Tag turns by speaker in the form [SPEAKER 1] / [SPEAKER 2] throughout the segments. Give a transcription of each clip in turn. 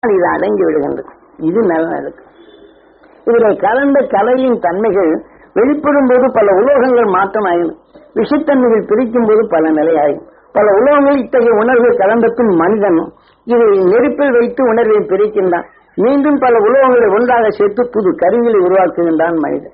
[SPEAKER 1] இது அடங்கி விடுகின்றது இது நல்ல நடக்கும் இதில் கலந்த கலையின் தன்மைகள் வெளிப்படும் போது பல உலோகங்கள் மாற்றமாகும் விஷத்தன்மைகள் பிரிக்கும் போது பல நிலையாகும் பல உலோகங்கள் இத்தகைய உணர்வு கலந்த பின் மனிதன் இதை நெருப்பில் வைத்து உணர்வை பிரிக்கின்றான் மீண்டும் பல உலோகங்களை ஒன்றாக சேர்த்து புது கருவிகளை உருவாக்குகின்றான் மனிதன்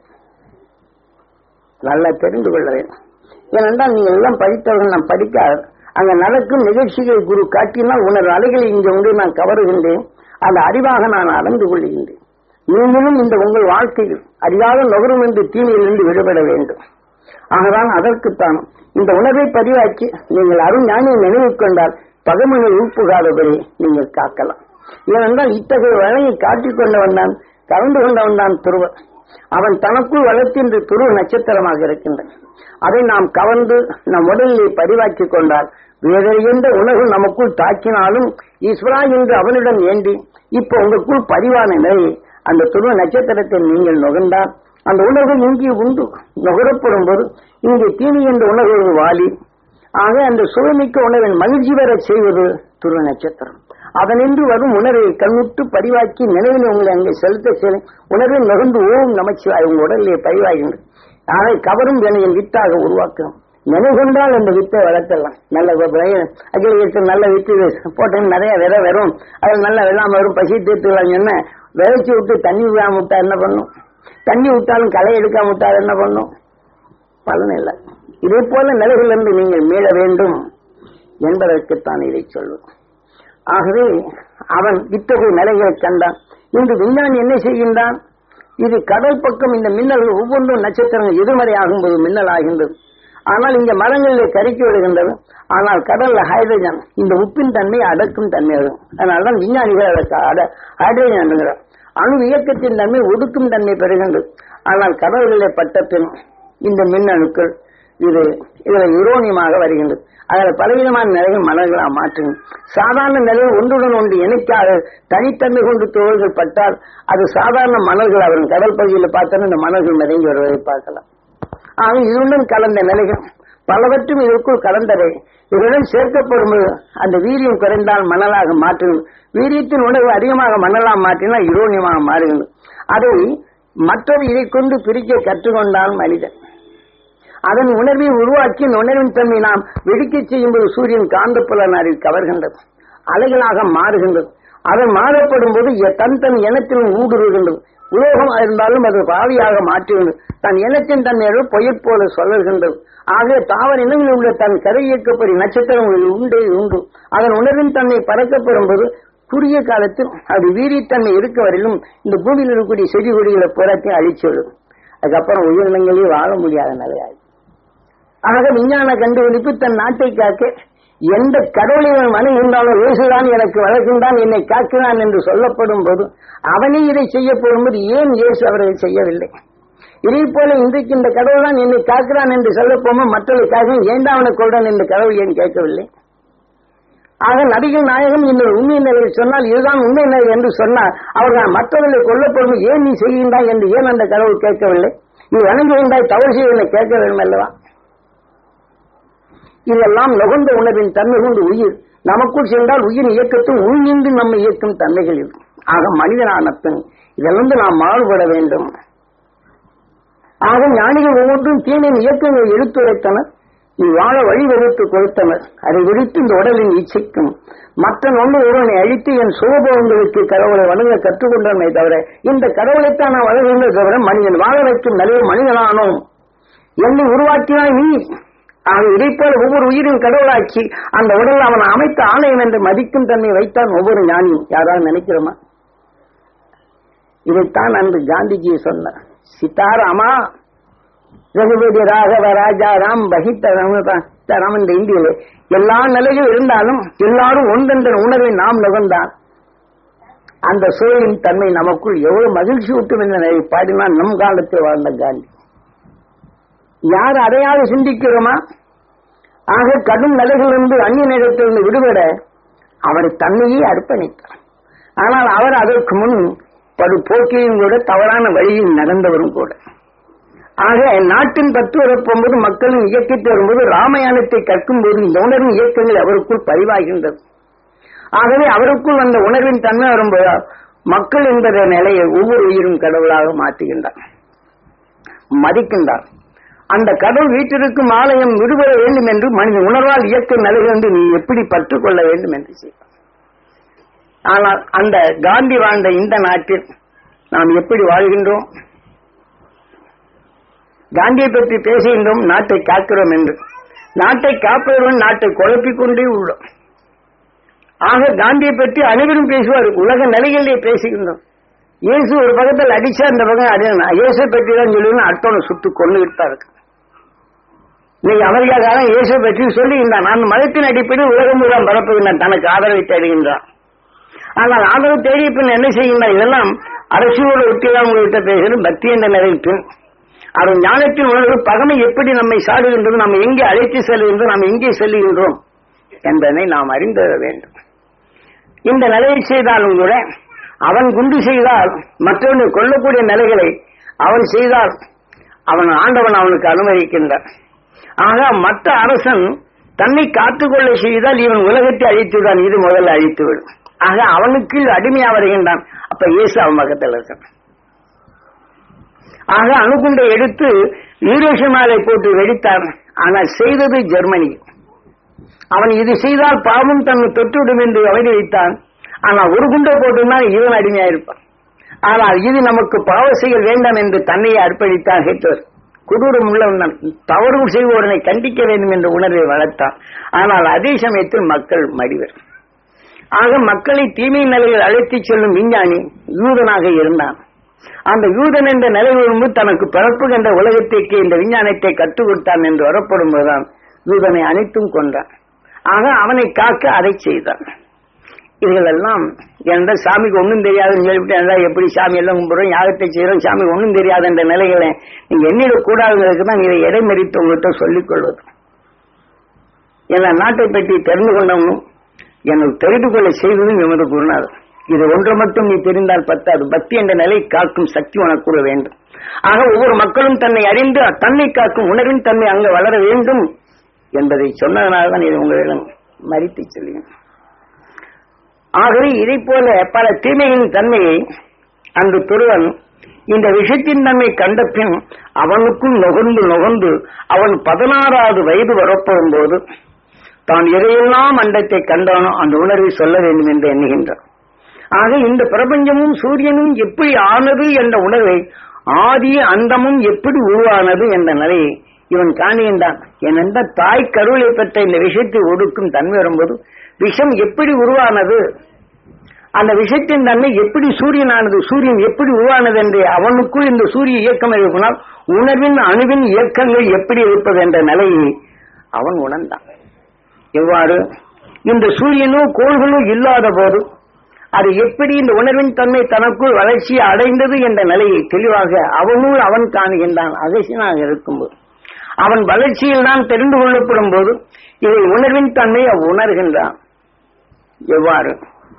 [SPEAKER 1] நல்லா தெரிந்து கொள்ள வேண்டும் ஏனென்றால் நீங்கள் எல்லாம் படித்தவர்கள் நான் படிக்காத அங்க நடக்கும் நிகழ்ச்சிகளை குரு காட்டினால் உணர்வு அலைகளை இங்கே உண்டு நான் கவருகின்றேன் அந்த அறிவாக நான் அறிந்து கொள்கின்றேன் நீங்களும் இந்த உங்கள் வாழ்க்கையில் அறியாத நுகரும் என்று தீமையிலிருந்து விடுபட வேண்டும் ஆகதான் அதற்குத்தான் இந்த உணர்வை பதிவாக்கி நீங்கள் அருள் ஞானியை நினைவு கொண்டால் பகமனை உட்புகாதபடி நீங்கள் காக்கலாம் ஏனென்றால் இத்தகைய வகையை காட்டிக் கொண்டவன் தான் கலந்து கொண்டவன் தான் துருவன் அவன் தனக்குள் வளர்த்தின்ற துருவ நட்சத்திரமாக இருக்கின்றன அதை நாம் கவர்ந்து நம் உடலிலே பதிவாக்கி கொண்டால் வேறெந்த உணர்வு நமக்குள் தாக்கினாலும் ஈஸ்வரா என்று அவனிடம் ஏண்டி இப்ப உங்களுக்குள் பதிவான நிலையை அந்த துருவ நட்சத்திரத்தை நீங்கள் நுகர்ந்தால் அந்த உணர்வு இங்கே உண்டு நுகரப்படும் போது இங்கே தீனி என்ற உணர்வு வாலி ஆக அந்த சுவைமிக்க உணர்வின் மகிழ்ச்சி பெறச் செய்வது துருவ நட்சத்திரம் அதனின்று வரும் உணர்வை கண்ணுட்டு பதிவாக்கி நினைவில் உங்களை அங்கே செலுத்த செல் உணர்வை நுகர்ந்து ஓம் நமச்சிவாய் உங்கள் உடலிலே பதிவாகின்றது அதை கவரும் வினையின் வித்தாக உருவாக்கும் நினைவுகொண்டால் அந்த வித்தை வளர்த்தலாம் நல்ல அகிலத்தில் நல்ல வித்து போட்டேன் நிறைய விதை வரும் அது நல்ல வெள்ளாம வரும் பசி தீர்த்துலாம் என்ன விதைச்சு விட்டு தண்ணி விடாம விட்டா என்ன பண்ணும் தண்ணி விட்டாலும் களை எடுக்காம விட்டால் என்ன பண்ணும் பலன் இல்லை இதே போல நிலைகளிலிருந்து நீங்கள் மீள வேண்டும் என்பதற்குத்தான் இதை சொல்வது ஆகவே அவன் இத்தகைய நிலைகளை கண்டான் இன்று விஞ்ஞானி என்ன செய்கின்றான் இது கடல் பக்கம் இந்த மின்னல்கள் ஒவ்வொன்றும் நட்சத்திரங்கள் எதிர்மறை ஆகும்போது மின்னல் ஆகின்றது ஆனால் இங்க மரங்களில் கருக்கி விடுகின்றது ஆனால் கடல்ல ஹைட்ரஜன் இந்த உப்பின் தன்மை அடக்கும் தன்மை வரும் அதனால்தான் விஞ்ஞானிகள் அதற்கு அட ஹைட்ரஜன் என்கிறார் அணு இயக்கத்தின் தன்மை ஒடுக்கும் தன்மை பெறுகின்றது ஆனால் கடல்களிலே பட்ட பின் இந்த மின்னணுக்கள் இது இதுல யுரோனியமாக வருகின்றது அதில் பலவிதமான நிலைகள் மலர்களாக மாற்றுங்க சாதாரண நிலையில் ஒன்றுடன் ஒன்று இணைக்காத தனித்தன்மை கொண்டு தோள்கள் பட்டால் அது சாதாரண மணல்கள் அவரின் கடல் பகுதியில் பார்த்தோன்னா இந்த மணல்கள் நிறைஞ்சு வருவதை பார்க்கலாம் ஆக இதுடன் கலந்த நிலைகள் பலவற்றும் இதற்குள் கலந்தவை இதனுடன் சேர்க்கப்படும் அந்த வீரியம் குறைந்தால் மணலாக மாற்றும் வீரியத்தின் உணவு அதிகமாக மணலாக மாற்றினால் யுரோனியமாக மாறுகிறது அதை மற்றொரு இதை கொண்டு பிரிக்க கற்றுக்கொண்டால் மனிதன் அதன் உணர்வை உருவாக்கி உணர்வின் தன்மை நாம் வெடிக்கச் செய்யும்போது சூரியன் காந்த புலனாரில் கவர்கின்றது அலைகளாக மாறுகின்றது அதன் மாறப்படும் போது தன் தன் இனத்திலும் ஊடுருகின்றது உலோகம் இருந்தாலும் அது பாவியாக மாற்றுகிறது தன் இனத்தின் தன்மையோடு பொய்யற் போல சொல்லுகின்றது ஆக தாவர இனங்களில் உள்ள தன் கரை இயக்கப்படி நட்சத்திரங்களில் உண்டே உண்டு அதன் உணர்வின் தன்மை பறக்கப்படும் போது குறுகிய காலத்தில் அது வீரியத்தன்மை இருக்க வரையிலும் இந்த பூமியில் இருக்கக்கூடிய செடி கொடிகளை புறத்தையும் அழிச்சுவிடும் அதுக்கப்புறம் உயிரினங்களே வாழ முடியாத நிலையாகும் ஆக விஞ்ஞான கண்டுபிடிப்பு தன் நாட்டை காக்க எந்த கடவுளை வணங்குகின்றாலும் இயேசுதான் எனக்கு வளர்க்கின்றான் என்னை காக்கிறான் என்று சொல்லப்படும் போது அவனே இதை செய்யப்படும் போது ஏன் இயேசு அவரை செய்யவில்லை இதே போல இன்றைக்கு இந்த கடவுள் தான் என்னை காக்கிறான் என்று சொல்லப்போமோ மற்றவர்களுக்காக ஏண்டா அவனை கொள்றான் என்று கடவுள் ஏன் கேட்கவில்லை ஆக நடிகர் நாயகம் இந்த உண்மை நிலையை சொன்னால் இதுதான் உண்மை நிலை என்று சொன்னால் அவர்கள் மற்றவர்களை கொல்லப்படும் ஏன் நீ செய்கின்றாய் என்று ஏன் அந்த கடவுள் கேட்கவில்லை நீ வணங்குகின்றாய் தவறு செய்வதை கேட்க வேண்டும் அல்லவா இதெல்லாம் நுகர்ந்த உணர்வின் தன்மை கொண்டு உயிர் நமக்குள் சென்றால் உயிர் இயக்கத்தும் உள்நின்று நம்மை இயக்கும் தன்மைகள் இருக்கும் ஆக மனிதனான பின் இதிலிருந்து நாம் மாறுபட வேண்டும் ஆக ஞானிகள் ஒவ்வொன்றும் தீனின் இயக்கங்களை எடுத்துரைத்தனர் நீ வாழ வழி வகுத்து கொடுத்தனர் அதை விடுத்து இந்த உடலின் இச்சைக்கும் மற்ற ஒன்று ஒருவனை அழித்து என் சுகபோகங்களுக்கு கடவுளை வணங்க கற்றுக்கொண்டனை தவிர இந்த கடவுளைத்தான் நான் வழங்குகின்ற தவிர மனிதன் வாழ வைக்கும் நிலையை மனிதனானோம் என்னை உருவாக்கினாய் நீ ஆக இதை போல ஒவ்வொரு உயிரின் கடவுளாக்கி அந்த உடல் அவன் அமைத்த ஆலயம் என்று மதிக்கும் தன்மை வைத்தான் ஒவ்வொரு ஞானியும் யாராவது நினைக்கிறோமா இதைத்தான் அன்று காந்திஜி சொன்னார் சித்தாராமா ரகுபதி ராகவ ராஜா ராம் பகித்த ராம் இந்த இந்தியில எல்லா நிலையும் இருந்தாலும் எல்லாரும் ஒன்றென்ற உணர்வை நாம் நுகர்ந்தான் அந்த சூழலின் தன்மை நமக்குள் எவ்வளவு மகிழ்ச்சி ஊட்டும் என்ற பாடினால் நம் காலத்தில் வாழ்ந்த காந்தி யார் அதையாவது சிந்திக்கிறோமா ஆக கடும் நிலைகளிலிருந்து அந்நிய நிலத்திலிருந்து விடுபட அவர் தன்னையே அர்ப்பணித்தார் ஆனால் அவர் அதற்கு முன் படு போக்கியும் கூட தவறான வழியில் நடந்தவரும் கூட ஆக நாட்டின் பற்று வரப்போகும்போது மக்களின் இயக்கத்தை வரும்போது ராமாயணத்தை கற்கும் போது இந்த உணர்வின் இயக்கங்கள் அவருக்குள் பதிவாகின்றது ஆகவே அவருக்குள் வந்த உணர்வின் தன்மை வரும்போது மக்கள் என்பத நிலையை ஒவ்வொரு உயிரும் கடவுளாக மாற்றுகின்றார் மதிக்கின்றார் அந்த கடவுள் வீட்டிற்கும் ஆலயம் விடுபட வேண்டும் என்று மனித உணர்வால் இயக்க நிலையிலிருந்து நீ எப்படி பற்றுக்கொள்ள வேண்டும் என்று செய்வார் ஆனால் அந்த காந்தி வாழ்ந்த இந்த நாட்டில் நாம் எப்படி வாழ்கின்றோம் காந்தியை பற்றி பேசுகின்றோம் நாட்டை காக்கிறோம் என்று நாட்டை காப்பவர்கள் நாட்டை குழப்பிக் கொண்டே உள்ளோம் ஆக காந்தியை பற்றி அனைவரும் பேசுவார் உலக நிலைகளிலே பேசுகின்றோம் இயேசு ஒரு பக்கத்தில் அடிச்சா அந்த பக்கம் அடினா இயேசு பற்றி தான் சொல்லுவேன் அடுத்தவனை சுட்டு கொண்டு இருப்பாரு இன்னைக்கு அமெரிக்கா காலம் இயேசு பற்றி சொல்லுகின்றான் நான் மதத்தின் அடிப்படையில் உலகம் முழுவதும் பரப்புகின்றான் தனக்கு ஆதரவை தேடுகின்றான் ஆனால் ஆதரவு தேடிய பின் என்ன செய்கின்றான் இதெல்லாம் அரசியலோடு ஒட்டிதான் உங்கள்கிட்ட பேசுகிறேன் பக்தி என்ற நிலையில் பின் அவன் ஞானத்தின் உணர்வு பகமை எப்படி நம்மை சாடுகின்றது நாம் எங்கே அழைத்து செல்கின்றோம் நாம் எங்கே செல்லுகின்றோம் என்பதை நாம் அறிந்து வேண்டும் இந்த நிலையை செய்தாலும் கூட அவன் குண்டு செய்தால் மற்றவனை கொல்லக்கூடிய நிலைகளை அவன் செய்தால் அவன் ஆண்டவன் அவனுக்கு அனுமதிக்கின்றான் ஆக மற்ற அரசன் தன்னை காத்துக்கொள்ள செய்தால் இவன் உலகத்தை அழித்துவிடான் இது முதல்ல அழித்துவிடும் ஆக அவனுக்கு அடிமையா வருகின்றான் அப்ப இயேசு அவன் பக்கத்தில் இருக்கான் ஆக அணுகுண்டை எடுத்து ஈரோஷிமாலை போட்டு வெடித்தான் ஆனால் செய்தது ஜெர்மனி அவன் இது செய்தால் பாவம் தன்னை தொட்டுவிடும் என்று அவதி வைத்தான் ஆனால் ஒரு குண்டை போட்டுனா இவன் அடிமையாயிருப்பான் ஆனால் இது நமக்கு பாவ செயல் வேண்டாம் என்று தன்னையே அர்ப்பணித்தான் ஹிட்லர் கொடூரம் உள்ளவன் தவறு செய்வோரனை கண்டிக்க வேண்டும் என்ற உணர்வை வளர்த்தான் ஆனால் அதே சமயத்தில் மக்கள் மடிவர் ஆக மக்களை தீமை நிலையில் அழைத்துச் செல்லும் விஞ்ஞானி யூதனாக இருந்தான் அந்த யூதன் என்ற நிலை வரும்போது தனக்கு பிறப்புகின்ற உலகத்திற்கு இந்த விஞ்ஞானத்தை கற்றுக் கொடுத்தான் என்று வரப்படும் போதுதான் யூதனை அனைத்தும் கொன்றான் ஆக அவனை காக்க அதை செய்தான் இதுகளெல்லாம் என்ற சாமிக்கு ஒன்றும் தெரியாதுன்னு சொல்லிவிட்டு என்றா எப்படி சாமி எல்லாம் கும்பிடுறோம் யாகத்தை செய்யறோம் சாமி ஒன்றும் தெரியாது என்ற நிலைகளை நீங்க எண்ணிடக்கூடாதுங்கிறதுக்கு தான் இதை இடைமறித்து உங்கள்கிட்ட சொல்லிக் கொள்வது எல்லா நாட்டை பற்றி தெரிந்து கொண்டவனும் எனக்கு தெரிந்து கொள்ள செய்வதும் எமது குருநாதர் இது ஒன்று மட்டும் நீ தெரிந்தால் பத்தாது பக்தி என்ற நிலை காக்கும் சக்தி உனக்கு கூட வேண்டும் ஆக ஒவ்வொரு மக்களும் தன்னை அறிந்து தன்னை காக்கும் உணர்வின் தன்மை அங்கு வளர வேண்டும் என்பதை சொன்னதனால தான் இது உங்களிடம் மறித்து சொல்லுவேன் ஆகவே இதை போல பல தீமையின் தன்மையை அன்று துருவன் இந்த விஷயத்தின் தன்மை கண்ட பின் அவனுக்குள் நுகர்ந்து நுகர்ந்து அவன் பதினாறாவது வயது வரப்போகும் போது தான் எதையெல்லாம் அண்டத்தை கண்டானோ அந்த உணர்வை சொல்ல வேண்டும் என்று எண்ணுகின்றான் ஆக இந்த பிரபஞ்சமும் சூரியனும் எப்படி ஆனது என்ற உணர்வை ஆதி அந்தமும் எப்படி உருவானது என்ற நிலையை இவன் காணுகின்றான் ஏனென்ற தாய் கருளை பெற்ற இந்த விஷயத்தை ஒடுக்கும் தன்மை வரும்போது விஷம் எப்படி உருவானது அந்த விஷத்தின் தன்மை எப்படி சூரியனானது சூரியன் எப்படி உருவானது என்று அவனுக்குள் இந்த சூரிய இயக்கம் இருக்குனால் உணர்வின் அணுவின் இயக்கங்கள் எப்படி இருப்பது என்ற நிலையை அவன் உணர்ந்தான் எவ்வாறு இந்த சூரியனோ கோள்களோ இல்லாத போது அது எப்படி இந்த உணர்வின் தன்மை தனக்குள் வளர்ச்சியை அடைந்தது என்ற நிலையை தெளிவாக அவனுள் அவன் காணுகின்றான் அதிசயனாக இருக்கும்போது அவன் வளர்ச்சியில் தான் தெரிந்து கொள்ளப்படும் போது இதை உணர்வின் தன்மையை உணர்கின்றான் எவ்வாறு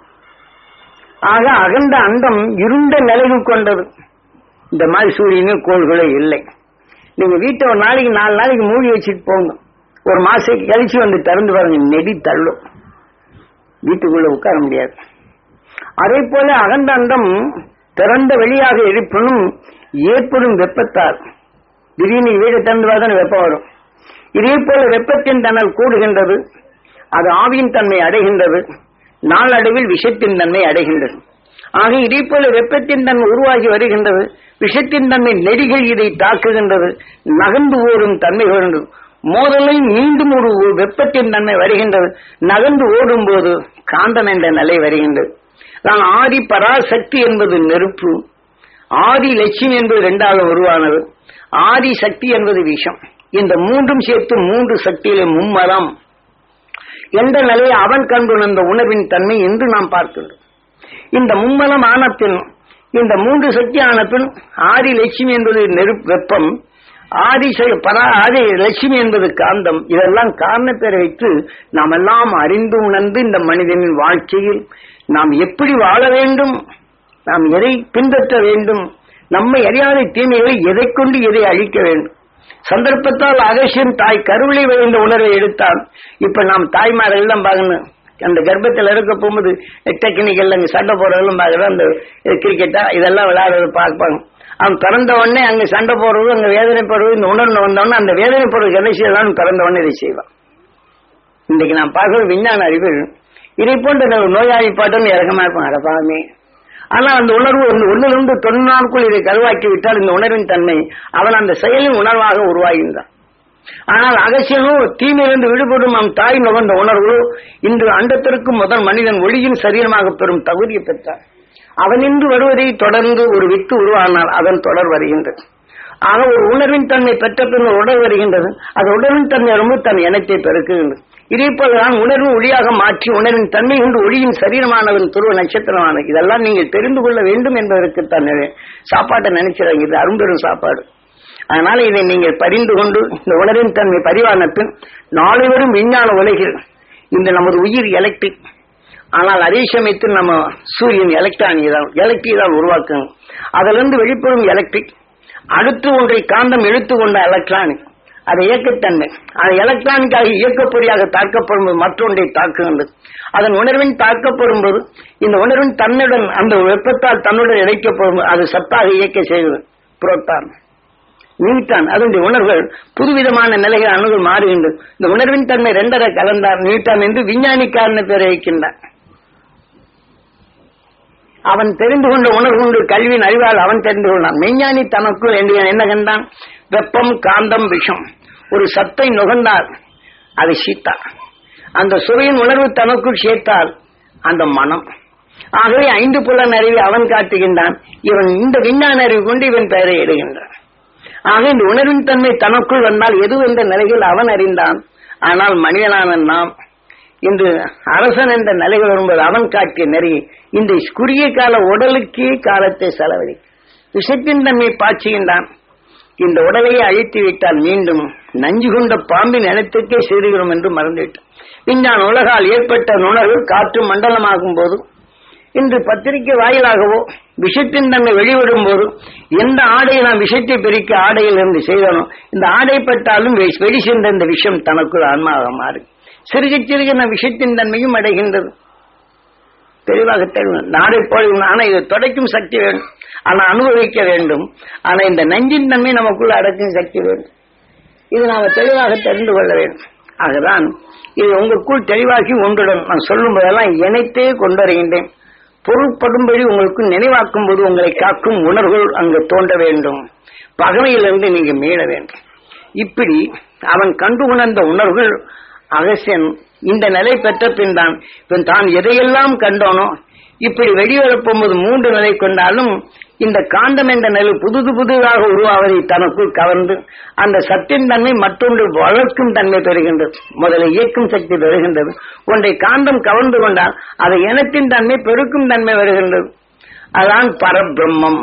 [SPEAKER 1] ஆக அகண்ட அண்டம் இருண்ட நிலைவு கொண்டது இந்த மாதிரி சூரியனும் கோள்களோ இல்லை நீங்க வீட்டை ஒரு நாளைக்கு நாலு நாளைக்கு மூடி வச்சுட்டு போங்க ஒரு மாசம் கழிச்சு வந்து திறந்து பாருங்க நெடி தள்ளும் வீட்டுக்குள்ள உட்கார முடியாது அதே போல அகண்ட அண்டம் திறந்த வெளியாக இருப்பினும் ஏற்படும் வெப்பத்தால் திடீர்னு வீடு திறந்து பார்த்தா வெப்பம் வரும் இதே போல வெப்பத்தின் தணல் கூடுகின்றது அது ஆவியின் தன்மை அடைகின்றது நாளடைவில் விஷத்தின் தன்மை அடைகின்றது ஆக இதே போல வெப்பத்தின் தன்மை உருவாகி வருகின்றது விஷத்தின் தன்மை நெடிகள் இதை தாக்குகின்றது நகர்ந்து ஓடும் தன்மை வருகின்றது மோதலில் மீண்டும் ஒரு வெப்பத்தின் தன்மை வருகின்றது நகர்ந்து ஓடும் போது காந்தம் என்ற நிலை வருகின்றது நான் ஆதி பராசக்தி என்பது நெருப்பு ஆதி லட்சுமி என்பது இரண்டாவது உருவானது ஆதி சக்தி என்பது விஷம் இந்த மூன்றும் சேர்த்து மூன்று சக்தியிலே மும்மரம் என்ற நிலையை அவன் கண்டுணர்ந்த உணர்வின் தன்மை என்று நாம் பார்க்கின்றோம் இந்த மும்மலம் ஆன பின் இந்த மூன்று சக்தி ஆன பின் ஆதி லட்சுமி என்பது நெருப்பு வெப்பம் ஆதி செ- பரா ஆதி லட்சுமி என்பது காந்தம் இதெல்லாம் காரண பேரை வைத்து நாம் எல்லாம் அறிந்து உணர்ந்து இந்த மனிதனின் வாழ்க்கையில் நாம் எப்படி வாழ வேண்டும் நாம் எதை பின்பற்ற வேண்டும் நம்மை அறியாத தீமைகளை எதை கொண்டு எதை அழிக்க வேண்டும் சந்தர்ப்பத்தால் அகசியம் தாய் கருவிலை விழுந்த உணர்வை எடுத்தால் இப்ப நாம் தாய்மார்கள் எல்லாம் பார்க்கணும் அந்த கர்ப்பத்தில் இருக்க போகும்போது டெக்னிக்கல் அங்க சண்டை போடுறதெல்லாம் பார்க்கறது அந்த கிரிக்கெட்டா இதெல்லாம் விளையாடுறது பார்ப்பாங்க அவன் பிறந்த உடனே அங்க சண்டை போடுறது அங்க வேதனைப்படுறது இந்த உணர்வு வந்தவொடனே அந்த வேதனைப்படுறது என்ன செய்யலாம் பிறந்த உடனே இதை செய்வான் இன்றைக்கு நான் பார்க்கறது விஞ்ஞான அறிவில் இதை போன்ற நோயாளி பாட்டம் இறக்கமா இருப்பான் அடப்பாமே ஆனா அந்த உணர்வு வந்து ஒன்னிலிருந்து தொண்ணூறு நாளுக்குள் இதை கருவாக்கி விட்டால் இந்த உணர்வின் தன்மை அவன் அந்த செயலின் உணர்வாக உருவாகின்றான் ஆனால் அகசியமும் தீமையிலிருந்து விடுபடும் நம் தாய் நுகர்ந்த உணர்வு இன்று அண்டத்திற்கு முதல் மனிதன் ஒளியின் சரீரமாக பெறும் தகுதியை பெற்றார் அவனின்று வருவதை தொடர்ந்து ஒரு வித்து உருவானால் அதன் தொடர் வருகின்றது ஆக ஒரு உணர்வின் தன்மை பெற்ற பின் ஒரு உடல் வருகின்றது அது உணர்வின் தன்மை ரொம்ப தன் இனத்தை பெருக்குகின்றது இதே போலதான் உணர்வு ஒளியாக மாற்றி உணர்வின் தன்மை கொண்டு ஒளியின் சரீரமானவன் துருவ நட்சத்திரமானது இதெல்லாம் நீங்கள் தெரிந்து கொள்ள வேண்டும் என்பதற்கு தான் சாப்பாட்டை நினைச்சிடாங்க இது அரும்பெரும் சாப்பாடு அதனால இதை நீங்கள் பறிந்து கொண்டு இந்த உணர்வின் தன்மை பரிவான பின் நாலு வரும் விஞ்ஞான உலகில் இந்த நமது உயிர் எலக்ட்ரிக் ஆனால் அதே சமயத்தில் நம்ம சூரியன் எலக்ட்ரானிக் தான் எலக்ட்ரிக் தான் உருவாக்கணும் அதிலிருந்து வெளிப்படும் எலக்ட்ரிக் அடுத்து ஒன்றை காந்தம் இழுத்து கொண்ட எலக்ட்ரானிக் அது இயக்கத்தன்மை அது எலக்ட்ரானிக்காக இயக்கப்பொறியாக தாக்கப்படும் மற்றொன்றை தாக்குகின்றது அதன் உணர்வின் தாக்கப்படும் போது இந்த உணர்வின் தன்னுடன் அந்த வெப்பத்தால் தன்னுடன் இணைக்கப்படும் அது சத்தாக இயக்க செய்கிறது புரோட்டான் நியூட்டான் அதனுடைய உணர்வுகள் புதுவிதமான நிலைகள் அணுகள் மாறுகின்றது இந்த உணர்வின் தன்மை ரெண்டரை கலந்தார் நியூட்டான் என்று விஞ்ஞானிக்காரன பேரை வைக்கின்றான் அவன் தெரிந்து கொண்ட உணர்வு கொண்டு கல்வியின் அறிவால் அவன் தெரிந்து கொண்டான் மெய்ஞானி தனக்குள் என்று என்ன கண்டான் வெப்பம் காந்தம் விஷம் ஒரு சத்தை நுகர்ந்தால் அது சீத்தா அந்த சுவையின் உணர்வு தனக்குள் சேர்த்தால் அந்த மனம் ஆகவே ஐந்து புலன் அறிவை அவன் காட்டுகின்றான் இவன் இந்த விஞ்ஞான அறிவு கொண்டு இவன் பெயரை இடுகின்றான் ஆக இந்த உணர்வின் தன்மை தனக்குள் வந்தால் எது என்ற நிலையில் அவன் அறிந்தான் ஆனால் மனிதனான நாம் இன்று அரசன் என்ற நிலைகள் வரும்போது அவன் காட்டிய நெறி இந்த குறுகிய கால உடலுக்கே காலத்தை செலவழி விஷத்தின் தன்மை பாய்ச்சுகின்றான் இந்த உடலையே அழித்து விட்டால் மீண்டும் நஞ்சு கொண்ட பாம்பின் இனத்துக்கே சேருகிறோம் என்று மறந்துவிட்டான் விஞ்ஞான உலகால் ஏற்பட்ட உணர்வு காற்று மண்டலமாகும் போது இன்று பத்திரிகை வாயிலாகவோ விஷத்தின் தன்மை வெளிவிடும் போது எந்த ஆடையை நாம் விஷத்தை பிரிக்க ஆடையில் இருந்து செய்தனோ இந்த ஆடை பட்டாலும் வெளி சென்ற இந்த விஷம் தனக்குள் ஆன்மாக மாறு சிறுக சிறுக நம் விஷத்தின் தன்மையும் அடைகின்றது தெளிவாக தெரியும் நாடை போல ஆனா இது தொடைக்கும் சக்தி வேண்டும் ஆனா அனுபவிக்க வேண்டும் ஆனா இந்த நஞ்சின் தன்மை நமக்குள்ள அடக்கும் சக்தி வேண்டும் இது நாம தெளிவாக தெரிந்து கொள்ள வேண்டும் ஆகதான் இது உங்களுக்குள் தெளிவாக்கி ஒன்றுடன் நான் சொல்லும் போதெல்லாம் இணைத்தே கொண்டு வருகின்றேன் பொருட்படும்படி உங்களுக்கு நினைவாக்கும் போது உங்களை காக்கும் உணர்வுகள் அங்கு தோன்ற வேண்டும் பகமையிலிருந்து நீங்க மீள வேண்டும் இப்படி அவன் கண்டு உணர்ந்த உணர்வுகள் அகசியன் இந்த நிலை பெற்ற பின் தான் இவன் தான் எதையெல்லாம் கண்டோனோ இப்படி வெளிவரப்போகும்போது மூன்று நிலை கொண்டாலும் இந்த காந்தம் என்ற நிலை புதுது புதுதாக உருவாவதை தனக்குள் கவர்ந்து அந்த சத்தின் தன்மை மற்றொன்று வளர்க்கும் தன்மை பெறுகின்றது முதல்ல இயக்கும் சக்தி பெறுகின்றது ஒன்றை காந்தம் கவர்ந்து கொண்டால் அதை இனத்தின் தன்மை பெருக்கும் தன்மை வருகின்றது அதான் பரபிரம்மம்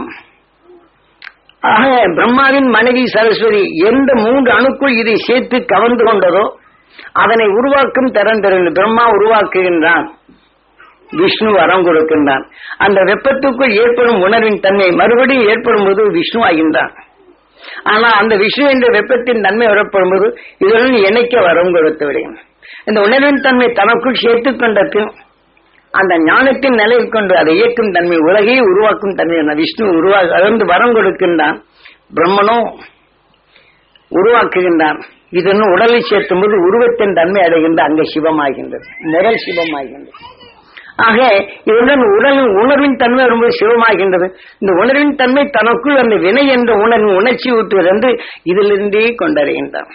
[SPEAKER 1] ஆக பிரம்மாவின் மனைவி சரஸ்வதி எந்த மூன்று அணுக்குள் இதை சேர்த்து கவர்ந்து கொண்டதோ அதனை உருவாக்கும் திறன் பெறுகின்ற பிரம்மா உருவாக்குகின்றான் விஷ்ணு வரம் கொடுக்கின்றான் அந்த வெப்பத்துக்குள் ஏற்படும் உணர்வின் தன்மை மறுபடியும் ஏற்படும் போது விஷ்ணு ஆகின்றான் ஆனா அந்த விஷ்ணு என்ற வெப்பத்தின் தன்மை வரப்படும் போது இதனுடன் இணைக்க வரம் கொடுத்து விடுகின்றன இந்த உணர்வின் தன்மை தனக்குள் சேர்த்துக் கொண்ட பின் அந்த ஞானத்தின் நிலையில் கொண்டு அதை இயக்கும் தன்மை உலகையே உருவாக்கும் தன்மை அந்த விஷ்ணு உருவா அதற்கு வரம் கொடுக்கின்றான் பிரம்மனோ உருவாக்குகின்றான் இதன்னு உடலை சேர்த்தும் போது உருவத்தின் தன்மை அடைகின்ற அங்க சிவமாகின்றது முதல் சிவமாகின்றது ஆக இதுடன் உடல் உணர்வின் தன்மை வரும்போது சிவமாகின்றது இந்த உணர்வின் தன்மை தனக்குள் அந்த வினை என்ற உணர்வின் உணர்ச்சி ஊட்டுவது என்று இதிலிருந்தே கொண்டறிகின்றான்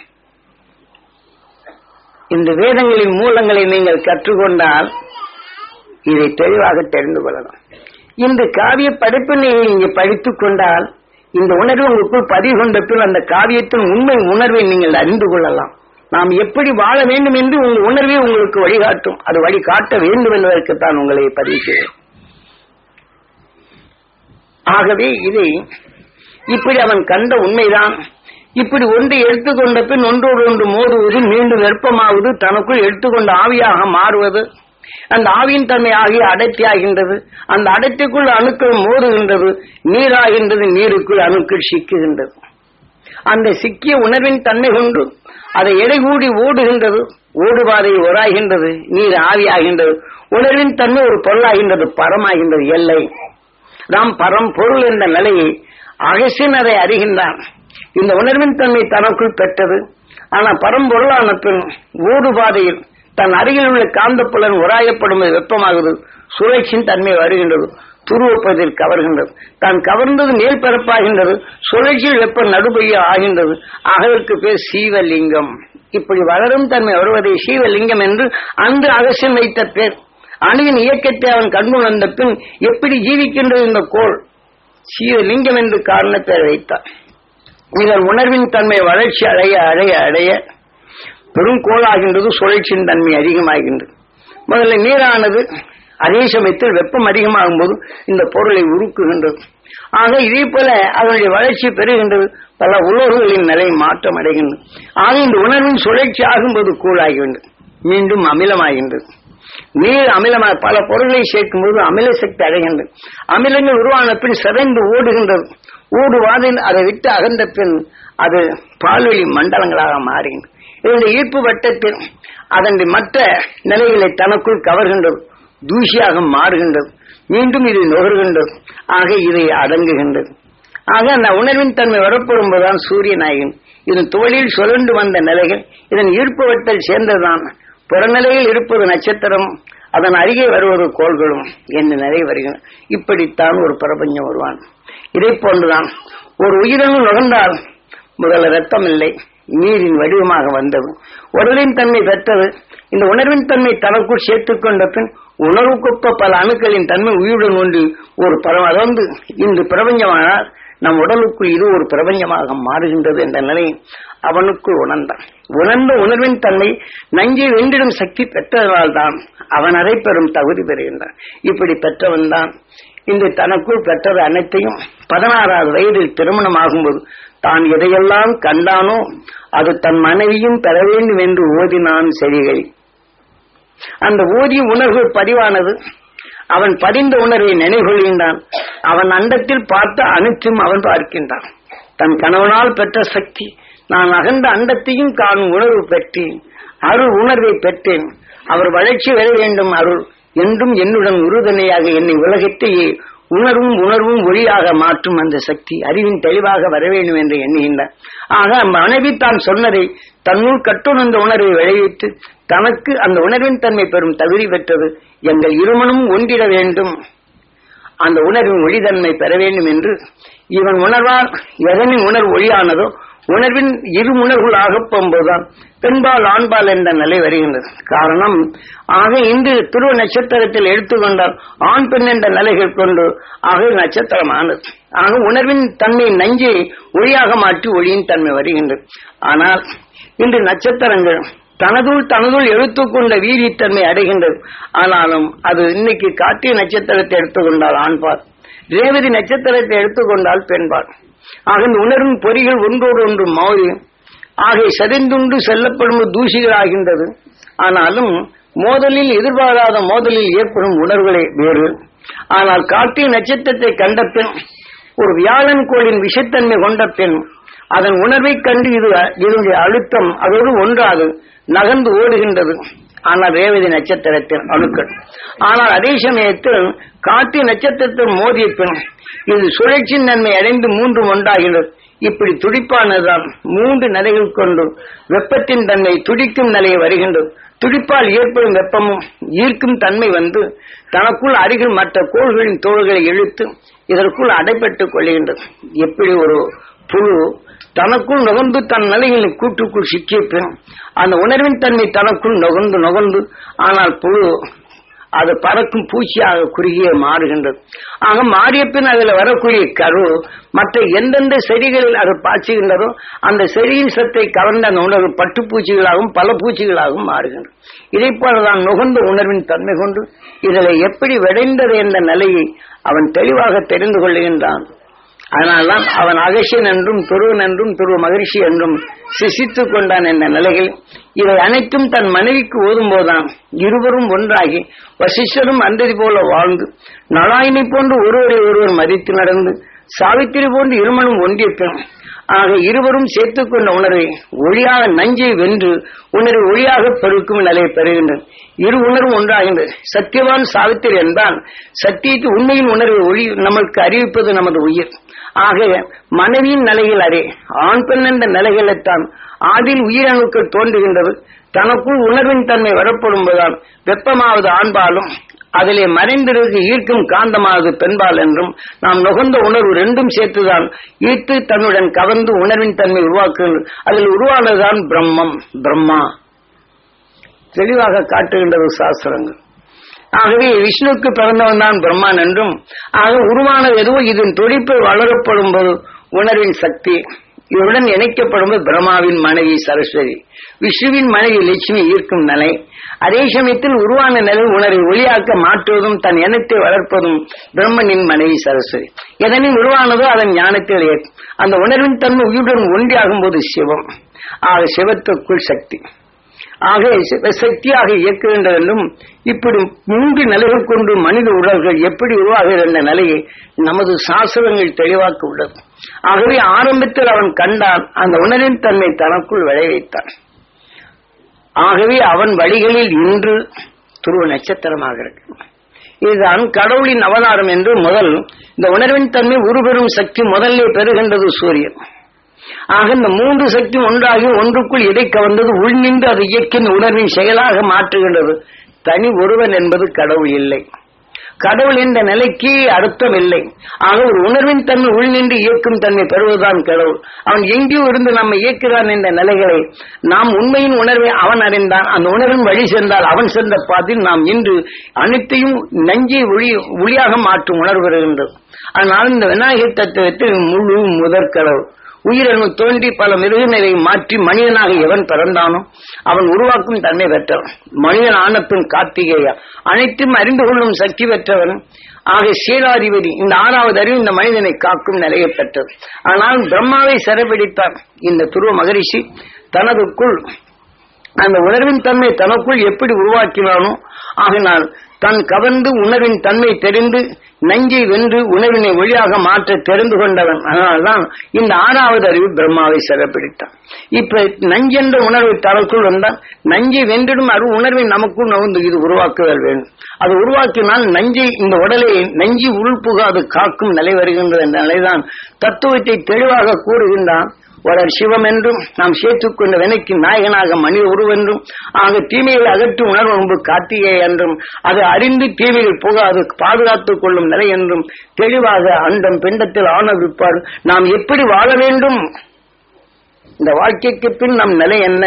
[SPEAKER 1] இந்த வேதங்களின் மூலங்களை நீங்கள் கற்றுக்கொண்டால் இதை தெளிவாக தெரிந்து கொள்ளலாம் இந்த காவிய படைப்பினை நீங்க படித்துக் கொண்டால் இந்த உணர்வு உங்களுக்குள் பதிவு கொண்ட பின் அந்த காவியத்தின் உண்மை உணர்வை நீங்கள் அறிந்து கொள்ளலாம் நாம் எப்படி வாழ வேண்டும் என்று உங்கள் உணர்வே உங்களுக்கு வழிகாட்டும் அது வழிகாட்ட வேண்டும் என்பதற்குத்தான் உங்களை பதிவு செய்யும் ஆகவே இதை இப்படி அவன் கண்ட உண்மைதான் இப்படி ஒன்று எடுத்துக்கொண்ட பின் ஒன்றோடு ஒன்று மோதுவது மீண்டும் வெப்பமாவது தனக்குள் எடுத்துக்கொண்ட ஆவியாக மாறுவது அந்த ஆவியின் தன்மை ஆகிய அடர்த்தி ஆகின்றது அந்த அடர்த்திக்குள் அணுக்கள் மோதுகின்றது நீராகின்றது நீருக்குள் அணுக்கள் சிக்குகின்றது அந்த சிக்கிய உணர்வின் தன்மை கொண்டு அதை எடைகூடி ஓடுகின்றது ஓடுபாதை ஒராகின்றது நீர் ஆவியாகின்றது உணர்வின் தன்மை ஒரு பொருளாகின்றது பரமாகின்றது எல்லை நாம் பரம் பொருள் என்ற நிலையை அகசின் அதை அறிகின்றான் இந்த உணர்வின் தன்மை தனக்குள் பெற்றது ஆனா பரம்பொருளான பின் ஓடுபாதையில் தன் அருகில் உள்ள காந்தப்புலன் உராயப்படும் வெப்பமாகுது சுழற்சியின் தன்மை வருகின்றது துருவப்பதில் கவர்கின்றது தான் கவர்ந்தது மேல் பரப்பாகின்றது சுழற்சியில் வெப்பம் நடுபைய ஆகின்றது அகலுக்கு பேர் சீவலிங்கம் இப்படி வளரும் தன்மை வருவதை சீவலிங்கம் என்று அன்று அகசியம் வைத்த பேர் அணுவின் இயக்கத்தை அவன் கண்டுணர்ந்த பின் எப்படி ஜீவிக்கின்றது இந்த கோள் சீவலிங்கம் என்று காரண பெயர் வைத்தார் இதன் உணர்வின் தன்மை வளர்ச்சி அடைய அடைய அடைய பெரும் கோளாகின்றது சுழற்சியின் தன்மை அதிகமாகின்றது முதல்ல நீரானது அதே சமயத்தில் வெப்பம் அதிகமாகும் போது இந்த பொருளை உருக்குகின்றது ஆக இதே போல அதனுடைய வளர்ச்சி பெறுகின்றது பல உலோகங்களின் நிலை மாற்றம் அடைகின்றது ஆக இந்த உணர்வின் சுழற்சி ஆகும்போது கூழாகின்றது மீண்டும் அமிலமாகின்றது நீர் அமிலமாக பல பொருள்களை சேர்க்கும் போது அமில சக்தி அடைகின்றது அமிலங்கள் உருவான பின் சிதைந்து ஓடுகின்றது ஓடுவாதில் அதை விட்டு அகன்ற பின் அது பால்வெளி மண்டலங்களாக மாறுகின்றது இதனுடைய ஈர்ப்பு வட்டத்தில் அதன் மற்ற நிலைகளை தனக்குள் கவர்கின்றது தூசியாக மாறுகின்றது மீண்டும் இது நுகர்கின்றது ஆக இதை அடங்குகின்றது ஆக அந்த உணர்வின் தன்மை வரப்படும் போதுதான் சூரியன் ஆகின் இதன் தோளில் சுழண்டு வந்த நிலைகள் இதன் ஈர்ப்பு வட்டல் சேர்ந்ததுதான் புறநிலையில் இருப்பது நட்சத்திரம் அதன் அருகே வருவது கோள்களும் என்ன நிலை வருகின்றன இப்படித்தான் ஒரு பிரபஞ்சம் வருவான் இதை போன்றுதான் ஒரு உயிரணு நுகர்ந்தால் முதல்ல ரத்தம் இல்லை நீரின் வடிவமாக வந்தது உடலின் தன்மை பெற்றது இந்த உணர்வின் தன்மை தனக்குள் சேர்த்துக் கொண்ட பின் உணர்வுக்கொப்ப பல அணுக்களின் தன்மை உயிருடன் ஒன்று ஒரு பரம் அதாவது இன்று பிரபஞ்சமானால் நம் உடலுக்குள் இது ஒரு பிரபஞ்சமாக மாறுகின்றது என்ற நிலை அவனுக்குள் உணர்ந்தான் உணர்ந்த உணர்வின் தன்மை நஞ்சை வென்றிடும் சக்தி பெற்றதனால்தான் அவன் அதை பெறும் தகுதி பெறுகின்றான் இப்படி பெற்றவன் தான் இன்று தனக்குள் பெற்றது அனைத்தையும் பதினாறாவது வயதில் திருமணம் ஆகும்போது தான் எதையெல்லாம் கண்டானோ அது தன் மனைவியும் பெற வேண்டும் என்று ஓதினான் செடிகள் அந்த ஓதிய உணர்வு பதிவானது அவன் பதிந்த உணர்வை நினைவுகொள்கின்றான் அவன் அண்டத்தில் பார்த்த அனைத்தும் அவன் பார்க்கின்றான் தன் கணவனால் பெற்ற சக்தி நான் அகன்ற அண்டத்தையும் காணும் உணர்வு பெற்றேன் அருள் உணர்வை பெற்றேன் அவர் வளர்ச்சி பெற வேண்டும் அருள் என்றும் என்னுடன் உறுதுணையாக என்னை உலகத்தையே உணர்வும் உணர்வும் ஒளியாக மாற்றும் அந்த சக்தி அறிவின் தெளிவாக வர வேண்டும் என்று எண்ணுகின்றார் ஆக மனைவி தான் சொன்னதை தன்னுள் கட்டுணர்ந்த உணர்வை விளைவித்து தனக்கு அந்த உணர்வின் தன்மை பெறும் தகுதி பெற்றது எங்கள் இருமனும் ஒன்றிட வேண்டும் அந்த உணர்வின் ஒளிதன்மை பெற வேண்டும் என்று இவன் உணர்வால் எதனின் உணர்வு ஒளியானதோ உணர்வின் இரு உணர்வுகளாக போகும்போதுதான் பெண்பால் ஆண்பால் என்ற நிலை வருகின்றது காரணம் ஆக இன்று துருவ நட்சத்திரத்தில் எடுத்துக்கொண்டால் ஆண் பெண் என்ற நிலைகள் கொண்டு ஆக நட்சத்திரமானது ஆக உணர்வின் தன்மை நஞ்சை ஒளியாக மாற்றி ஒளியின் தன்மை வருகின்றது ஆனால் இன்று நட்சத்திரங்கள் தனதுள் தனதுள் எடுத்துக்கொண்ட வீரியத்தன்மை அடைகின்றது ஆனாலும் அது இன்னைக்கு காட்டிய நட்சத்திரத்தை எடுத்துக்கொண்டால் ஆண்பால் ரேவதி நட்சத்திரத்தை எடுத்துக்கொண்டால் பெண்பால் ஆக இந்த உணர்வின் பொறிகள் ஒன்றோடு ஒன்று மோதி ஆகை சரிந்துண்டு செல்லப்படும் தூசிகள் ஆகின்றது ஆனாலும் மோதலில் எதிர்பாராத மோதலில் ஏற்படும் உணர்வுகளே வேறு ஆனால் காட்டிய நட்சத்திரத்தை கண்ட பின் ஒரு வியாழன் கோளின் விஷத்தன்மை கொண்ட பின் அதன் உணர்வை கண்டு இது இதனுடைய அழுத்தம் அதோடு ஒன்றாது நகர்ந்து ஓடுகின்றது ஆனால் ரேவதி நட்சத்திரத்தின் அணுக்கள் ஆனால் அதே சமயத்தில் காட்டி நட்சத்திரத்தில் மோதிய பின் இது சுழற்சியின் நன்மை அடைந்து மூன்று ஒன்றாகின்றது இப்படி துடிப்பானதுதான் மூன்று நிலைகள் கொண்டு வெப்பத்தின் தன்மை துடிக்கும் நிலையை வருகின்றது துடிப்பால் ஏற்படும் வெப்பமும் ஈர்க்கும் தன்மை வந்து தனக்குள் அருகில் மற்ற கோள்களின் தோள்களை இழுத்து இதற்குள் அடைபட்டுக் கொள்கின்றது எப்படி ஒரு புழு தனக்குள் நுகர்ந்து தன் நிலையில் கூட்டுக்குள் சிக்கிய பின் அந்த உணர்வின் தன்மை தனக்குள் நுகர்ந்து நுகர்ந்து ஆனால் புழு அது பறக்கும் பூச்சியாக குறுகிய மாறுகின்றது ஆக மாறிய பின் அதில் வரக்கூடிய கரு மற்ற எந்தெந்த செடிகளில் அது பாய்ச்சுகின்றதோ அந்த செடியின் சத்தை கவர்ந்த அந்த உணர்வு பட்டுப்பூச்சிகளாகவும் பல பூச்சிகளாகவும் மாறுகின்றது இதை போலதான் நுகர்ந்த உணர்வின் தன்மை கொண்டு இதில் எப்படி விளைந்தது என்ற நிலையை அவன் தெளிவாக தெரிந்து கொள்ளுகின்றான் அதனால்தான் அவன் அகசியன் என்றும் துருவன் என்றும் துருவ மகிழ்ச்சி என்றும் சிசித்துக் கொண்டான் என்ற நிலையில் இவை அனைத்தும் தன் மனைவிக்கு ஓதும்போதுதான் இருவரும் ஒன்றாகி வசிஷ்டரும் அந்ததி போல வாழ்ந்து நலாயினி போன்று ஒருவரை ஒருவர் மதித்து நடந்து சாவித்திரி போன்று இருமனும் ஒன்றிய பின் ஆக இருவரும் சேர்த்துக் கொண்ட உணர்வை ஒளியாக நஞ்சை வென்று உணர்வை ஒளியாக பெருக்கும் நிலையை பெறுகின்றன இரு உணர்வும் ஒன்றாகின்றது சத்தியவான் சாவித்திரி என்றால் சத்தியத்து உண்மையின் உணர்வை ஒளி நமக்கு அறிவிப்பது நமது உயிர் ஆக மனைவியின் நிலையில் அரே ஆண் பெண் என்ற நிலைகளைத்தான் ஆதில் உயிரணுக்கள் தோன்றுகின்றது தனக்குள் உணர்வின் தன்மை வரப்படும்போதுதான் வெப்பமாவது ஆண்பாலும் அதிலே மறைந்திருக்கு ஈர்க்கும் காந்தமானது பெண்பால் என்றும் நாம் நுகர்ந்த உணர்வு ரெண்டும் சேர்த்துதான் ஈர்த்து தன்னுடன் கவர்ந்து உணர்வின் தன்மை உருவாக்குகின்றது அதில் உருவானதுதான் பிரம்மம் பிரம்மா தெளிவாக காட்டுகின்றது சாஸ்திரங்கள் ஆகவே விஷ்ணுவுக்கு பிறந்தவன் தான் பிரம்மான் என்றும் ஆக உருவானது எதுவோ இதன் துடிப்பு வளரப்படும் போது உணர்வின் சக்தி இவருடன் இணைக்கப்படும் பிரம்மாவின் மனைவி சரஸ்வதி விஷ்ணுவின் மனைவி லட்சுமி ஈர்க்கும் நிலை அதே சமயத்தில் உருவான நிலை உணர்வை ஒளியாக்க மாற்றுவதும் தன் எண்ணத்தை வளர்ப்பதும் பிரம்மனின் மனைவி சரஸ்வதி எதனின் உருவானதோ அதன் ஞானத்தில் ஏற்கும் அந்த உணர்வின் தன்மை உயிருடன் ஒன்றியாகும் போது சிவம் ஆக சிவத்துக்குள் சக்தி ஆக சக்தியாக இயக்குகின்றது என்றும் இப்படி மூன்று நிலைகள் கொண்டு மனித உடல்கள் எப்படி உருவாகிறது என்ற நிலையை நமது சாஸ்திரங்கள் தெளிவாக்க உள்ளது ஆகவே ஆரம்பத்தில் அவன் கண்டான் அந்த உணரின் தன்மை தனக்குள் விளைவித்தான் ஆகவே அவன் வழிகளில் இன்று துருவ நட்சத்திரமாக இருக்கு இதுதான் கடவுளின் அவதாரம் என்று முதல் இந்த உணர்வின் தன்மை உருபெறும் சக்தி முதல்ல பெறுகின்றது சூரியன் ஆக இந்த மூன்று சக்தி ஒன்றாகி ஒன்றுக்குள் இடை கவர்ந்தது உள் நின்று அது இயக்கின் உணர்வின் செயலாக மாற்றுகின்றது தனி ஒருவன் என்பது கடவுள் இல்லை கடவுள் என்ற நிலைக்கு அர்த்தம் இல்லை ஆக ஒரு உணர்வின் தன்மை உள் நின்று இயக்கும் தன்மை பெறுவதுதான் கடவுள் அவன் எங்கேயோ இருந்து நம்ம இயக்கிறான் என்ற நிலைகளை நாம் உண்மையின் உணர்வை அவன் அறிந்தான் அந்த உணர்வின் வழி சென்றால் அவன் சென்ற பாதில் நாம் இன்று அனைத்தையும் நஞ்சை ஒளி ஒளியாக மாற்றும் உணர்வு வருகின்றது அதனால் இந்த விநாயகர் தத்துவத்தில் முழு முதற் கடவுள் உயிரணு தோன்றி பல மிருகநிலை மாற்றி மனிதனாக எவன் பிறந்தானோ அவன் உருவாக்கும் தன்மை பெற்றவன் மனிதன் ஆனப்பின் கார்த்திகேயா அனைத்தும் அறிந்து கொள்ளும் சக்தி பெற்றவன் ஆக சீலாதிபதி இந்த ஆறாவது அறிவு இந்த மனிதனை காக்கும் நிலையை பெற்றது ஆனால் பிரம்மாவை சிறைபிடித்தார் இந்த துருவ மகரிஷி தனதுக்குள் அந்த உணர்வின் தன்மை தனக்குள் எப்படி உருவாக்கினானோ ஆகினால் தன் கவர்ந்து உணர்வின் தன்மை தெரிந்து நஞ்சை வென்று உணர்வினை ஒளியாக மாற்ற தெரிந்து கொண்டவன் அதனால்தான் இந்த ஆறாவது அறிவு பிரம்மாவை சிறப்பிடித்தான் இப்ப நஞ்சென்ற உணர்வை தனக்குள் வந்தால் நஞ்சை வென்றிடும் அரு உணர்வை நமக்குள் நுகர்ந்து இது உருவாக்குதல் வேண்டும் அது உருவாக்கினால் நஞ்சை இந்த உடலை நஞ்சி உள்புகாது காக்கும் நிலை வருகின்றது என்ற நிலைதான் தத்துவத்தை தெளிவாக கூறுகின்றான் வளர் சிவம் என்றும் நாம் சேர்த்துக் கொண்ட வினைக்கு நாயகனாக மனித உருவென்றும் ஆக தீமைகளை அகற்றும் உணர்வு முன்பு கார்த்திகை என்றும் அதை அறிந்து தீமைகள் புகாது பாதுகாத்துக் கொள்ளும் நிலை என்றும் தெளிவாக அண்டம் பிண்டத்தில் ஆன விற்பார் நாம் எப்படி வாழ வேண்டும் இந்த வாழ்க்கைக்கு பின் நம் நிலை என்ன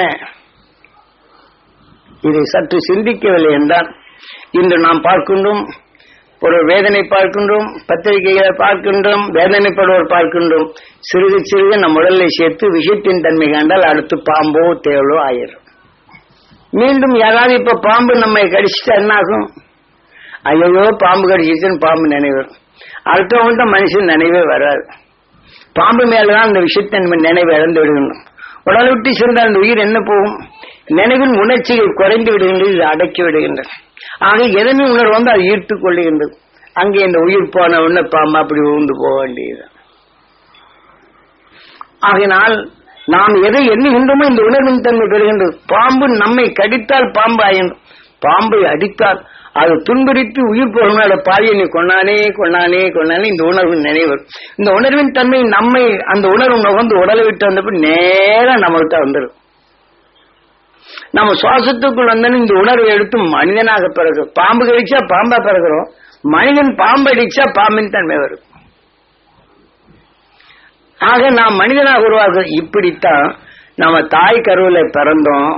[SPEAKER 1] இதை சற்று சிந்திக்கவில்லை என்றால் இன்று நாம் பார்க்கின்றோம் ஒரு வேதனை பார்க்கின்றோம் பத்திரிகைகளை பார்க்கின்றோம் வேதனைப்படுவோர் பார்க்கின்றோம் சிறுக சிறுக நம் உடலை சேர்த்து விஷயத்தின் தன்மை கண்டால் அடுத்து பாம்போ தேவலோ ஆயிரும் மீண்டும் யாராவது இப்ப பாம்பு நம்மை கடிச்சிட்டா என்ன ஆகும் ஐயோ பாம்பு கடிச்சிச்சுன்னு பாம்பு நினைவு அடுத்தவங்கள்ட்ட மனுஷன் நினைவே வராது பாம்பு மேலதான் அந்த விஷயத்தன்மை நினைவு இழந்து விடுகணும் உடலை விட்டு சென்ற அந்த உயிர் என்ன போகும் நினைவின் உணர்ச்சிகள் குறைந்து விடுகின்றது இது அடக்கி விடுகின்றது ஆக எதனும் உணர்வு வந்து அது ஈர்த்து கொள்ளுகின்றது அங்கே இந்த உயிர் போன உடனே பாம்பு அப்படி ஊந்து போக வேண்டியது ஆகினால் நாம் எதை எண்ணுகின்றோமோ இந்த உணர்வின் தன்மை பெறுகின்றது பாம்பு நம்மை கடித்தால் பாம்பு ஆயினும் பாம்பை அடித்தால் அது துன்புறுத்தி உயிர் போகணும் பாவியை நீ கொண்டானே கொண்டானே கொண்டானே இந்த உணர்வு நினைவு இந்த உணர்வின் தன்மை நம்மை அந்த உணர்வு நுகர்ந்து உடலை விட்டு வந்தப்ப நேரம் நம்மகிட்ட வந்துடும் நம்ம சுவாசத்துக்குள் வந்தோன்னு இந்த உணர்வை எடுத்து மனிதனாக பிறகு பாம்பு கடிச்சா பாம்பா பிறகுறோம் மனிதன் பாம்பு அடிச்சா பாம்பின் தன்மை வரும் ஆக நாம் மனிதனாக உருவாக்க இப்படித்தான் நம்ம தாய் கருவில பிறந்தோம்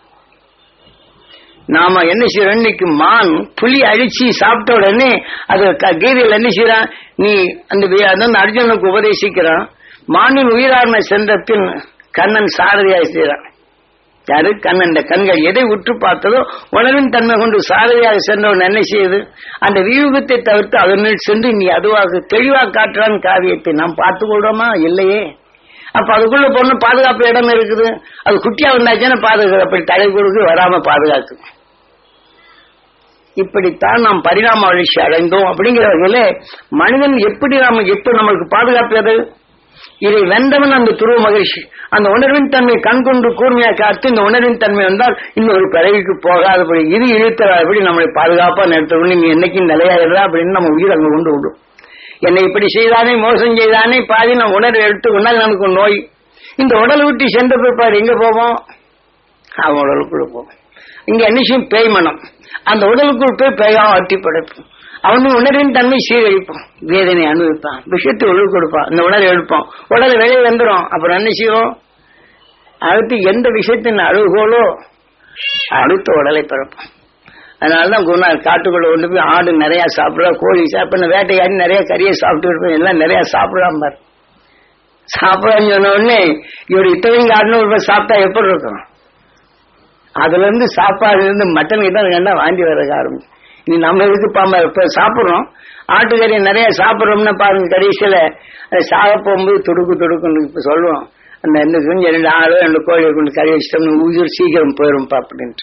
[SPEAKER 1] நாம என்ன செய்யறோம் இன்னைக்கு மான் புலி அழிச்சு சாப்பிட்ட உடனே அது க- கீதையில என்ன செய்யறான் நீ அந்த வி- அதான் அர்ஜுனுக்கு உபதேசிக்கிறான் மானின் உயிராண்மை சென்ற பின் கண்ணன் சாரதியாய் செய்யறான் யாரு கண்ணன் கண்கள் எதை உற்று பார்த்ததோ உணர்வின் தன்மை கொண்டு சாரதியாக சென்றவன் என்ன செய்யுது அந்த வியூகத்தை தவிர்த்து அதனுள் சென்று நீ அதுவாக தெளிவாக காட்டுறான் காவியத்தை நாம் பார்த்து கொள்றோமா இல்லையே அப்ப அதுக்குள்ள பொண்ணு பாதுகாப்பு இடம் இருக்குது அது குட்டியா வந்தாச்சுன்னா பாதுகாப்பு அப்படி தலை கொடுக்கு வராம பாதுகாக்கும் இப்படித்தான் நாம் பரிணாம வளர்ச்சி அடைந்தோம் அப்படிங்கிற வகையில மனிதன் எப்படி நாம எப்ப நம்மளுக்கு பாதுகாப்பது இதை வென்றவன் அந்த துருவ மகிழ்ச்சி அந்த உணர்வின் தன்மை கண் கொண்டு கூர்மையா காத்து இந்த உணர்வின் தன்மை வந்தால் இன்னொரு பிறவிக்கு போகாதபடி இது இழுத்தபடி நம்மளை பாதுகாப்பா நிறுத்தணும் நீ என்னைக்கும் நிலையாயிடுறா அப்படின்னு நம்ம உயிர் அங்க கொண்டு விடும் என்னை இப்படி செய்தானே மோசம் செய்தானே பாதி நான் உணர்வு எடுத்துக்கொண்டால் நமக்கு நோய் இந்த உடல் விட்டு சென்ற பிற்பாடு எங்க போவோம் அவன் உடலுக்குள்ள போவோம் இங்க என்ன செய்யும் பேய் மனம் அந்த உடலுக்குள் போய் பேயா ஆட்டி படைப்போம் அவனும் உணர்வின் தன்மை சீரழிப்பான் வேதனை அனுபவிப்பான் விஷயத்தை ஒழுங்கு கொடுப்பான் இந்த உணர்வை எழுப்பான் உடலை வெளியே வந்துடும் அப்புறம் என்ன செய்வோம் அடுத்து எந்த விஷயத்தின் அழுகோலோ அடுத்த உடலை பிறப்பான் அதனாலதான் குருநாள் காட்டுக்குள்ள கொண்டு போய் ஆடு நிறைய சாப்பிடுறா கோழி சாப்பிட வேட்டையாடி நிறைய கறியை சாப்பிட்டு இருப்பேன் எல்லாம் நிறைய சாப்பிடலாம் பாரு சாப்பிடான்னு சொன்ன உடனே இவர் இத்தனையும் ஆடுன்னு ஒரு சாப்பிட்டா எப்படி இருக்கும் அதுல இருந்து சாப்பாடுல இருந்து மட்டன் கிட்ட கண்டா வாந்தி வர ஆரம்பிச்சு நீ நம்ம இதுக்கு பாம்ப இப்ப சாப்பிடுறோம் ஆட்டுக்கறி நிறைய சாப்பிடுறோம்னா பாருங்க கடைசியில அது சாக போகும்போது துடுக்கு துடுக்குன்னு இப்ப சொல்லுவோம் அந்த இந்த குஞ்சு ரெண்டு ஆளோ ரெண்டு கோழி கொண்டு கறி வச்சிட்டோம்னு உயிர் சீக்கிரம் போயிரும்ப்பா அப்படின்ட்டு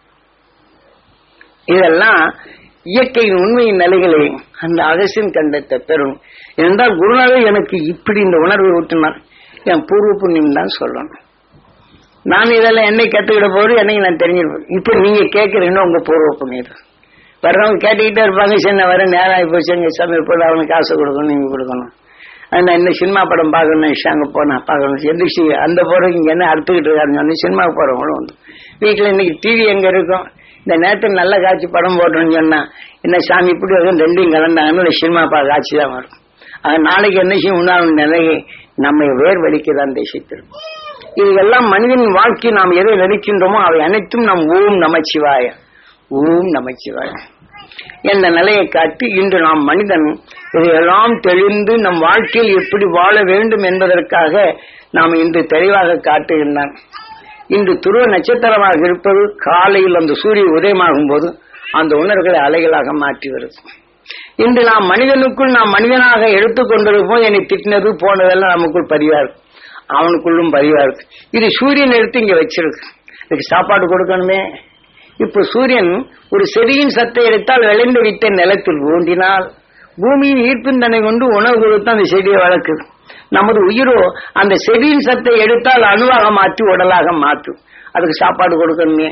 [SPEAKER 1] இதெல்லாம் இயற்கையின் உண்மையின் நிலைகளை அந்த அகசின் கண்டத்தை பெறும் என்றால் குருநாதர் எனக்கு இப்படி இந்த உணர்வை ஊட்டினார் என் பூர்வ புண்ணியம் தான் சொல்லணும் நான் இதெல்லாம் என்னை கத்துக்கிட போது என்னைக்கு நான் தெரிஞ்சிருப்பேன் இப்ப நீங்க கேட்கறீங்க உங்க பூர்வ புண்ணியம் வர்றவங்க கேட்டுக்கிட்டே இருப்பாங்க சின்ன வர நேரம் ஆகி போச்சு எங்க சமையல் போட அவனுக்கு காசு கொடுக்கணும் நீங்க கொடுக்கணும் நான் இந்த சினிமா படம் பார்க்கணும் அங்க போனா பார்க்கணும் எந்திரிச்சு அந்த போறதுக்கு இங்க என்ன அறுத்துக்கிட்டு இருக்காருன்னு சொல்லி சினிமாவுக்கு போறவங்களும் உண்டு வீட்டுல இன்னைக்கு டிவி எங்க இருக்கும் இந்த நேரத்தில் நல்ல காட்சி படம் போட்டோம்னு சொன்னா என்ன சாமி இப்படி வரும் ரெண்டையும் கலந்தாங்கன்னு சினிமா பா காட்சி தான் வரும் அது நாளைக்கு என்ன செய்யும் உண்டான நிலையை நம்மை வேர் வலிக்கதான் தேசித்திருக்கும் இது எல்லாம் மனிதனின் வாழ்க்கை நாம் எதை நினைக்கின்றோமோ அவை அனைத்தும் நாம் ஓம் நமச்சிவாய ஓம் நமச்சிவாய என்ற நிலையை காட்டி இன்று நாம் மனிதன் இதையெல்லாம் தெளிந்து நம் வாழ்க்கையில் எப்படி வாழ வேண்டும் என்பதற்காக நாம் இன்று தெளிவாக காட்டுகின்றான் இன்று துருவ நட்சத்திரமாக இருப்பது காலையில் அந்த சூரிய உதயமாகும் போது அந்த உணர்வுகளை அலைகளாக மாற்றி வருது இன்று நாம் மனிதனுக்குள் நாம் மனிதனாக எடுத்துக்கொண்டிருப்போம் என்னை திட்டினது போனதெல்லாம் நமக்குள் பதிவா இருக்கு அவனுக்குள்ளும் பதிவா இருக்கு இது சூரியன் எடுத்து இங்க வச்சிருக்கு இதுக்கு சாப்பாடு கொடுக்கணுமே இப்ப சூரியன் ஒரு செடியின் சத்தை எடுத்தால் விளைந்து விட்ட நிலத்தில் ஊண்டினால் பூமியின் ஈர்ப்பின் தன்னை கொண்டு உணவு கொடுத்து அந்த செடியை வளர்க்குது நமது உயிரோ அந்த செடியின் சத்தை எடுத்தால் அணுவாக மாற்றி உடலாக மாற்றும் அதுக்கு சாப்பாடு கொடுக்கணுமே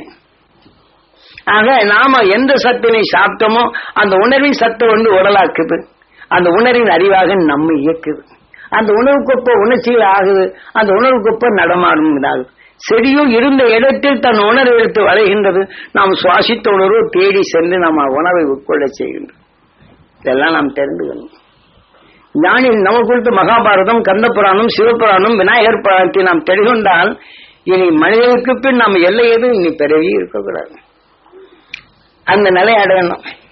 [SPEAKER 1] ஆக நாம எந்த சத்தினை சாப்பிட்டோமோ அந்த உணர்வின் சத்தை வந்து உடலாக்குது அந்த உணர்வின் அறிவாக நம்மை இயக்குது அந்த உணவுக்கொப்ப உணர்ச்சிகள் ஆகுது அந்த உணவுக்கொப்ப நடமாடும் இதாகுது செடியும் இருந்த இடத்தில் தன் உணர்வு எடுத்து வளைகின்றது நாம் சுவாசித்த உணர்வு தேடி சென்று நம்ம உணவை உட்கொள்ள செய்கின்றோம் இதெல்லாம் நாம் தெரிந்துக்கணும் ஞானி நமக்கு குறித்த மகாபாரதம் கந்தபுராணம் சிவபுராணம் விநாயகர் புராணத்தை நாம் தெரிகொண்டால் இனி மனிதனுக்கு பின் நாம் எல்லை எதுவும் இனி பிறவி இருக்கக்கூடாது அந்த நிலை அடையணும்